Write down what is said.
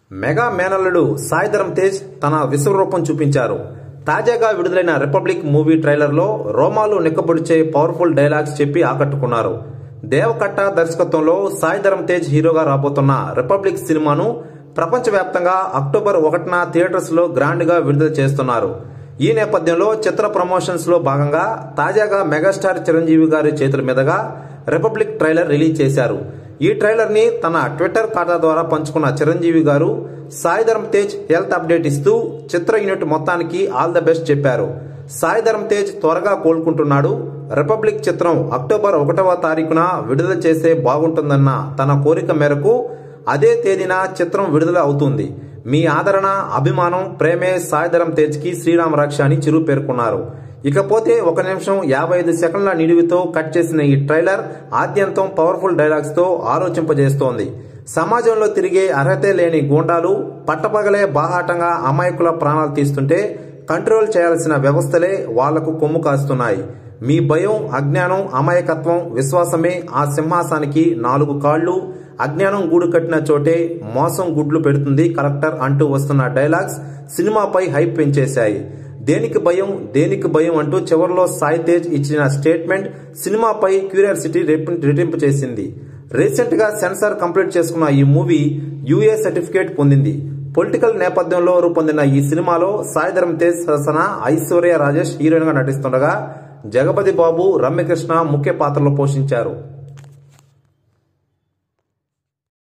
mega మేనల్లుడు సాయిధరం తేజ్ తన విశ్వరూపం చూపించారు తాజాగా విడుదలైన రిపబ్లిక్ మూవీ ట్రైలర్లో రోమాలు నిక్కబొడిచే పవర్ఫుల్ డైలాగ్స్ చెప్పి ఆకట్టుకున్నారు దేవకట్ట దర్శకత్వంలో సాయిధరం తేజ్ హీరోగా రాబోతున్న రిపబ్లిక్ సినిమాను ప్రపంచవ్యాప్తంగా అక్టోబర్ ఒకటిన థియేటర్స్ లో గ్రాండ్ గా విడుదల చేస్తున్నారు ఈ నేపథ్యంలో చిత్ర ప్రమోషన్స్ లో భాగంగా తాజాగా మెగాస్టార్ చిరంజీవి గారి చేతుల మీదుగా రిపబ్లిక్ ట్రైలర్ రిలీజ్ చేశారు ఈ ట్రైలర్ ని తన ట్విట్టర్ ఖాతా ద్వారా పంచుకున్న చిరంజీవి గారు సాయిధరం తేజ్ హెల్త్ అప్డేట్ ఇస్తూ చిత్ర యూనిట్ మొత్తానికి ఆల్ ద బెస్ట్ చెప్పారు సాయిధరం తేజ్ త్వరగా కోలుకుంటున్నాడు రిపబ్లిక్ చిత్రం అక్టోబర్ ఒకటవ తారీఖున విడుదల చేస్తే బాగుంటుందన్న తన కోరిక మేరకు అదే తేదీన చిత్రం విడుదల అవుతుంది మీ ఆదరణ అభిమానం ప్రేమే సాయిధరం తేజ్కి శ్రీరామ రక్ష అని చిరు పేర్కొన్నారు ఇకపోతే ఒక నిమిషం యాభై ఐదు సెకండ్ల నిడివితో కట్ చేసిన ఈ ట్రైలర్ ఆద్యంతం పవర్ఫుల్ డైలాగ్స్ తో ఆలోచింపజేస్తోంది సమాజంలో తిరిగే అర్హతే లేని గూండాలు పట్టపగలే బాహాటంగా అమాయకుల ప్రాణాలు తీస్తుంటే కంట్రోల్ చేయాల్సిన వ్యవస్థలే వాళ్లకు కొమ్ము కాస్తున్నాయి మీ భయం అజ్ఞానం అమాయకత్వం విశ్వాసమే ఆ సింహాసానికి నాలుగు కాళ్లు అజ్ఞానం గూడు కట్టిన చోటే మోసం గుడ్లు పెడుతుంది కలెక్టర్ అంటూ వస్తున్న డైలాగ్స్ సినిమాపై హైప్ పెంచేశాయి దేనికి భయం దేనికి భయం అంటూ చివరిలో సాయి తేజ్ ఇచ్చిన స్టేట్మెంట్ సినిమాపై క్యూరియాసిటీ రెట్టింపు చేసింది రీసెంట్ గా సెన్సార్ కంప్లీట్ చేసుకున్న ఈ మూవీ యుఏ సర్టిఫికేట్ పొందింది పొలిటికల్ నేపథ్యంలో రూపొందిన ఈ సినిమాలో సాయిధరం తేజ్ సరసన ఐశ్వర్య రాజేష్ హీరోయిన్ గా నటిస్తుండగా జగపతి బాబు రమ్యకృష్ణ ముఖ్య పాత్రలో పోషించారు